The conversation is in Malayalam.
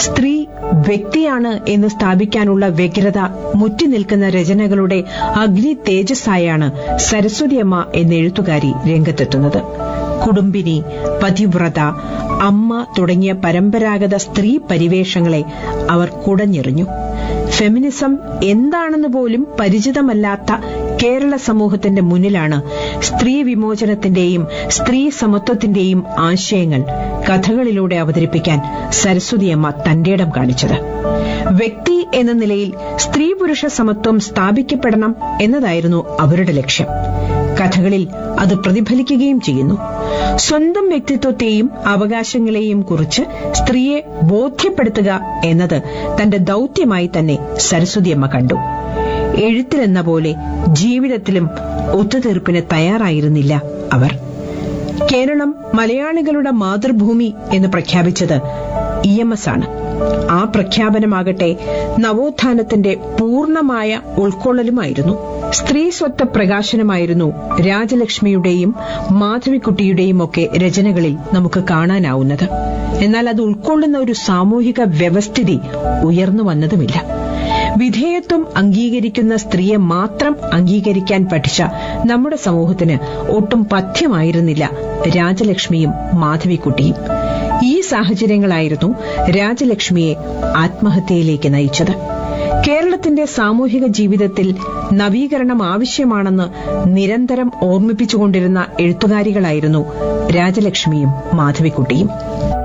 സ്ത്രീ വ്യക്തിയാണ് എന്ന് സ്ഥാപിക്കാനുള്ള വ്യഗ്രത മുറ്റി നിൽക്കുന്ന രചനകളുടെ അഗ്നി തേജസ്സായാണ് സരസ്വതിയമ്മ എന്ന എഴുത്തുകാരി രംഗത്തെത്തുന്നത് കുടുംബിനി പതിവ്രത അമ്മ തുടങ്ങിയ പരമ്പരാഗത സ്ത്രീ പരിവേഷങ്ങളെ അവർ കുടഞ്ഞെറിഞ്ഞു ഫെമിനിസം എന്താണെന്ന് പോലും പരിചിതമല്ലാത്ത കേരള സമൂഹത്തിന്റെ മുന്നിലാണ് സ്ത്രീ വിമോചനത്തിന്റെയും സ്ത്രീ സമത്വത്തിന്റെയും ആശയങ്ങൾ കഥകളിലൂടെ അവതരിപ്പിക്കാൻ സരസ്വതിയമ്മ തന്റേടം കാണിച്ചത് വ്യക്തി എന്ന നിലയിൽ സ്ത്രീ പുരുഷ സമത്വം സ്ഥാപിക്കപ്പെടണം എന്നതായിരുന്നു അവരുടെ ലക്ഷ്യം കഥകളിൽ അത് പ്രതിഫലിക്കുകയും ചെയ്യുന്നു സ്വന്തം വ്യക്തിത്വത്തെയും അവകാശങ്ങളെയും കുറിച്ച് സ്ത്രീയെ ബോധ്യപ്പെടുത്തുക എന്നത് തന്റെ ദൌത്യമായി തന്നെ സരസ്വതിയമ്മ കണ്ടു എഴുത്തിലെന്ന പോലെ ജീവിതത്തിലും ഒത്തുതീർപ്പിന് തയ്യാറായിരുന്നില്ല അവർ കേരളം മലയാളികളുടെ മാതൃഭൂമി എന്ന് പ്രഖ്യാപിച്ചത് ഇ എം എസ് ആണ് ആ പ്രഖ്യാപനമാകട്ടെ നവോത്ഥാനത്തിന്റെ പൂർണമായ ഉൾക്കൊള്ളലുമായിരുന്നു സ്ത്രീ സ്വത്വ പ്രകാശനമായിരുന്നു രാജലക്ഷ്മിയുടെയും മാധവിക്കുട്ടിയുടെയും ഒക്കെ രചനകളിൽ നമുക്ക് കാണാനാവുന്നത് എന്നാൽ അത് ഉൾക്കൊള്ളുന്ന ഒരു സാമൂഹിക വ്യവസ്ഥിതി ഉയർന്നു വന്നതുമില്ല വിധേയത്വം അംഗീകരിക്കുന്ന സ്ത്രീയെ മാത്രം അംഗീകരിക്കാൻ പഠിച്ച നമ്മുടെ സമൂഹത്തിന് ഒട്ടും പഥ്യമായിരുന്നില്ല രാജലക്ഷ്മിയും മാധവിക്കുട്ടിയും ഈ സാഹചര്യങ്ങളായിരുന്നു രാജലക്ഷ്മിയെ ആത്മഹത്യയിലേക്ക് നയിച്ചത് കേരളത്തിന്റെ സാമൂഹിക ജീവിതത്തിൽ നവീകരണം ആവശ്യമാണെന്ന് നിരന്തരം ഓർമ്മിപ്പിച്ചുകൊണ്ടിരുന്ന എഴുത്തുകാരികളായിരുന്നു രാജലക്ഷ്മിയും മാധവിക്കുട്ടിയും